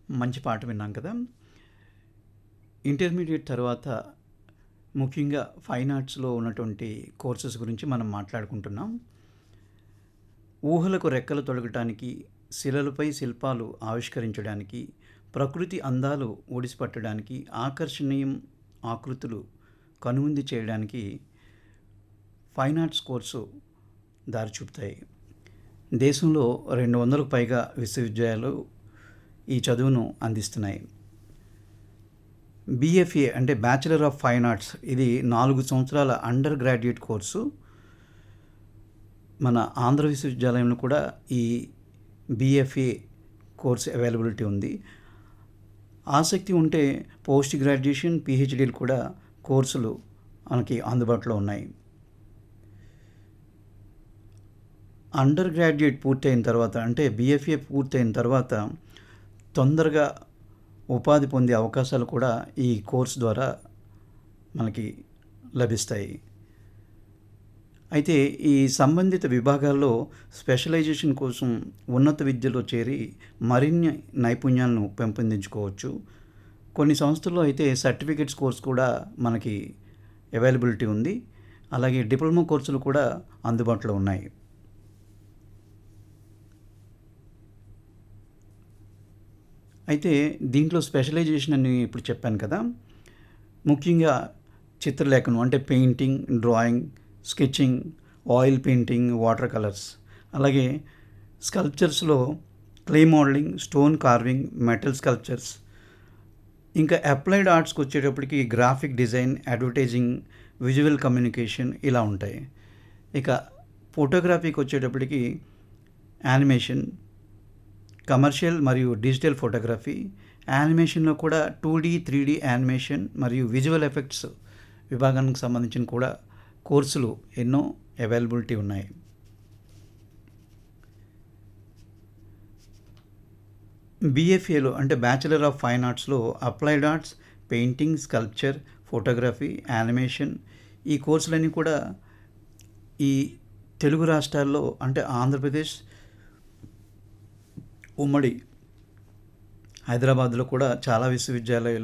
మంచి పాట విన్నాం కదా! ఇంటర్మీడియేట్ తర్వాత ముఖ్యంగా ఫైన్ ఆర్ట్స్‌లో ఉన్నటువంటి కోర్సెస్ గురించి మనం మాట్లాడుకుంటున్నాం. ఊహలకు రెక్కలు తొలగటానికి, శిలలపై శిల్పాలు ఆవిష్కరించడానికి, ప్రకృతి అందాలు ఒడిసిపట్టడానికి, ఆకర్షణీయం ఆకృతులు కనువిందు చేయడానికి ఫైన్ ఆర్ట్స్ కోర్సు దారి చూపుతాయి. దేశంలో 200కు పైగా విశ్వవిద్యాలయాలు ఈ చదువును అందిస్తున్నాయి. బీఎఫ్ఏ అంటే బ్యాచిలర్ ఆఫ్ ఫైన్ ఆర్ట్స్ ఇది 4 సంవత్సరాల అండర్ గ్రాడ్యుయేట్ కోర్సు. మన ఆంధ్ర విశ్వవిద్యాలయంలో కూడా ఈ బీఎఫ్ఏ కోర్స్ అవైలబిలిటీ ఉంది. ఆసక్తి ఉంటే పోస్ట్ గ్రాడ్యుయేషన్, పీహెచ్‌డీలు కూడా కోర్సులు మనకి అందుబాటులో ఉన్నాయి. అండర్ గ్రాడ్యుయేట్ పూర్తయిన తర్వాత అంటే బీఎఫ్ఏ పూర్తయిన తర్వాత తొందరగా ఉపాధి పొందే అవకాశాలు కూడా ఈ కోర్స్ ద్వారా మనకి లభిస్తాయి. అయితే ఈ సంబంధిత విభాగాల్లో స్పెషలైజేషన్ కోసం ఉన్నత విద్యలో చేరి మరిన్ని నైపుణ్యాలను పెంపొందించుకోవచ్చు. కొన్ని సంస్థల్లో అయితే సర్టిఫికేట్స్ కోర్స్ కూడా మనకి అవైలబిలిటీ ఉంది. అలాగే డిప్లొమా కోర్సులు కూడా అందుబాటులో ఉన్నాయి. అయితే దీంట్లో స్పెషలైజేషన్ అని ఇప్పుడు చెప్పాను కదా! ముఖ్యంగా చిత్రలేఖనం అంటే painting, drawing, sketching, oil painting, water colours అలాగే స్కల్ప్చర్స్‌లో clay modelling, stone carving, metal sculptures ఇంకా అప్లైడ్ ఆర్ట్స్‌కి వచ్చేటప్పటికి graphic design, advertising, visual communication ఇలా ఉంటాయి. ఇక ఫోటోగ్రఫీకి వచ్చేటప్పటికి యానిమేషన్, కమర్షియల్ మరియు డిజిటల్ ఫోటోగ్రఫీ, యానిమేషన్‌లో కూడా 2డీ, 3డీ యానిమేషన్ మరియు విజువల్ ఎఫెక్ట్స్ విభాగానికి సంబంధించిన కూడా కోర్సులు ఎన్నో అవైలబిలిటీ ఉన్నాయి. బీఎఫ్ఏలో అంటే బ్యాచిలర్ ఆఫ్ ఫైన్ ఆర్ట్స్‌లో applied arts, painting, sculpture, photography, animation ఈ కోర్సులన్నీ కూడా ఈ తెలుగు రాష్ట్రాల్లో అంటే ఆంధ్రప్రదేశ్ ఉమ్మడి హైదరాబాద్‌లో కూడా చాలా విశ్వవిద్యాలయాలు